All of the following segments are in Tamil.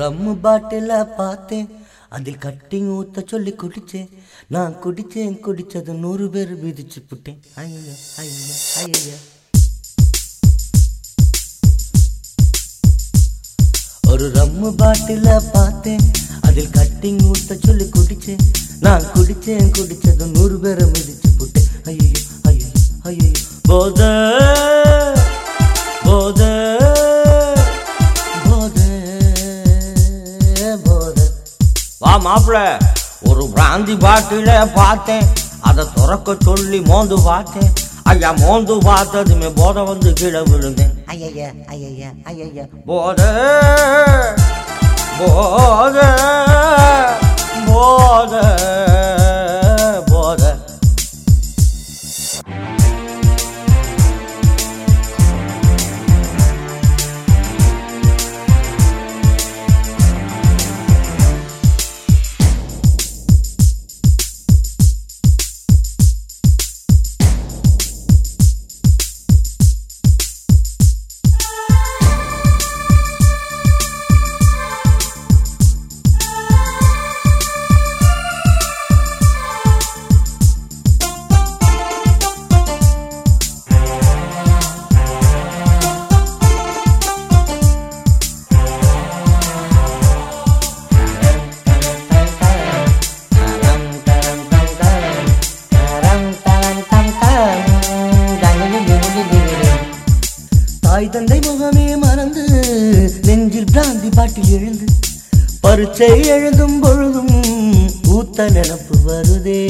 ரம்மு பாட்டில பார்த்தேன் அதில் கட்டிங் ஊத்த சொல்லி குடிச்சேன் நான் குடிச்சேன் குடிச்சது நூறு பேர் விதிச்சு புட்டேன் ஐயா ஐயா ஐயா ஒரு ரம்மு பாட்டில பார்த்தேன் அதில் கட்டிங் ஊத்த சொல்லி குடிச்சேன் நான் குடிச்சேன் குடிச்சது நூறு பேரை மிதிச்சு புட்டேன் ஐயோ ஐயோ ஐயோ போத போத போத போத வா மாப்பிள ஒரு பிராந்தி பாட்டில பார்த்தேன் அதை துறக்க சொல்லி மோந்து பார்த்தேன் ஐயா மோந்து பார்த்ததுமே போதை வந்து கீழே விழுந்தேன் ஐயா ஐயா ஐயா போத போத போத போத தாய் தந்தை முகமே மறந்து நெஞ்சில் பிராந்தி பாட்டில் எழுந்து பரீட்சை எழுதும் பொழுதும் ஊத்த நினப்பு வருதே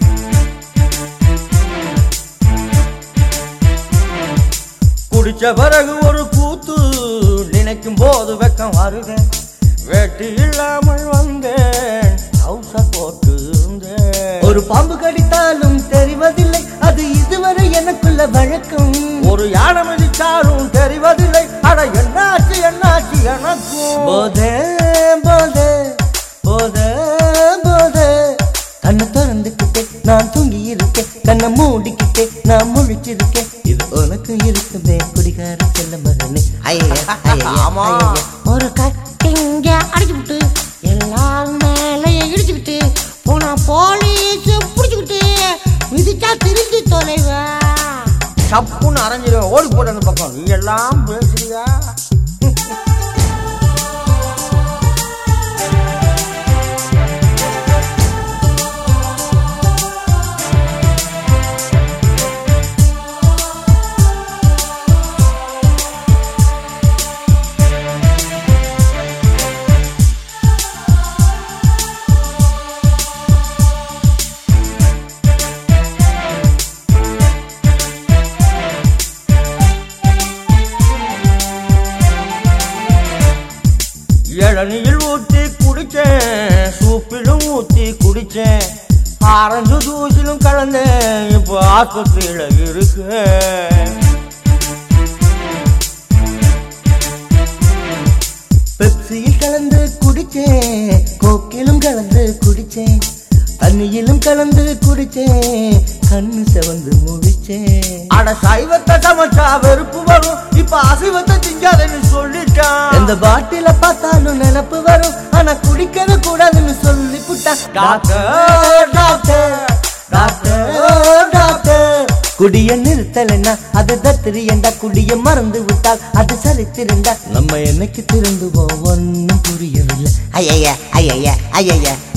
குடிச்ச பிறகு ஒரு கூத்து நினைக்கும் போது வெக்கம் வருக வெட்டி இல்லாமல் வந்தேன் டவுசர் போட்டு இருந்தேன் ஒரு பாம்பு கடித்தாலும் தெரிவதில்லை அது இதுவரை எனக்குள்ள வழக்கம் ஒரு யானை மிதிச்சாலும் தெரிவதில்லை அட என்னாச்சு என்னாச்சு எனக்கும் போதே போதே போதே போதே கண்ணை திறந்துக்கிட்டே நான் தூங்கி இருக்கேன் கண்ணை மூடிக்கிட்டே நான் முழிச்சிருக்கேன் இது உனக்கு இருக்குமே குடிகார செல்ல மகனே ஐயா ஐயா ஆமா. ஐயா ஒரு கட்டிங்க அடிச்சுக்கிட்டு எல்லாரும் மேலேயே இடிச்சுக்கிட்டு போனா போலீஸ் பிடிச்சுக்கிட்டு மிதிச்சா திருச்சி தொலைவா சப்புன்னு அரைஞ்சிருவேன் ஓடி போட்டு அந்த பக்கம் நீ எல்லாம் பேசுறியா இளநியில் ஊத்தி குடிச்சேன் சூப்பிலும் ஊத்தி குடிச்சேன் ஆரஞ்சு ஜூஸிலும் கலந்தேன் இப்போ ஆஸ்பத்திரியில இருக்கேன் பெப்சியில் கலந்து குடிச்சேன் கோக்கிலும் கலந்து குடிச்சேன் தண்ணியிலும் கலந்து குடிச்சேன் கண்ணு செவந்து முழிச்சேன் அட சைவத்தை சமைச்சா வெறுப்பு வரும் இப்ப அசைவத்தை திங்காதன்னு சொல்லிட்டான் எந்த பாட்டில பார்த்தாலும் நினப்பு வரும் ஆனா குடிக்கவே கூடாதுன்னு சொல்லி புட்டான் டாக்டர், டாக்டர் டாக்டர் டாக்டர் குடிய நிறுத்தலைன்னா அது தத்திரியண்டா குடிய மறந்து விட்டால் அது சரித்திருந்தா நம்ம என்னைக்கு திருந்துவோம் ஒன்னும் புரியவில்லை ஐயா ஐயா ஐயா ஐயா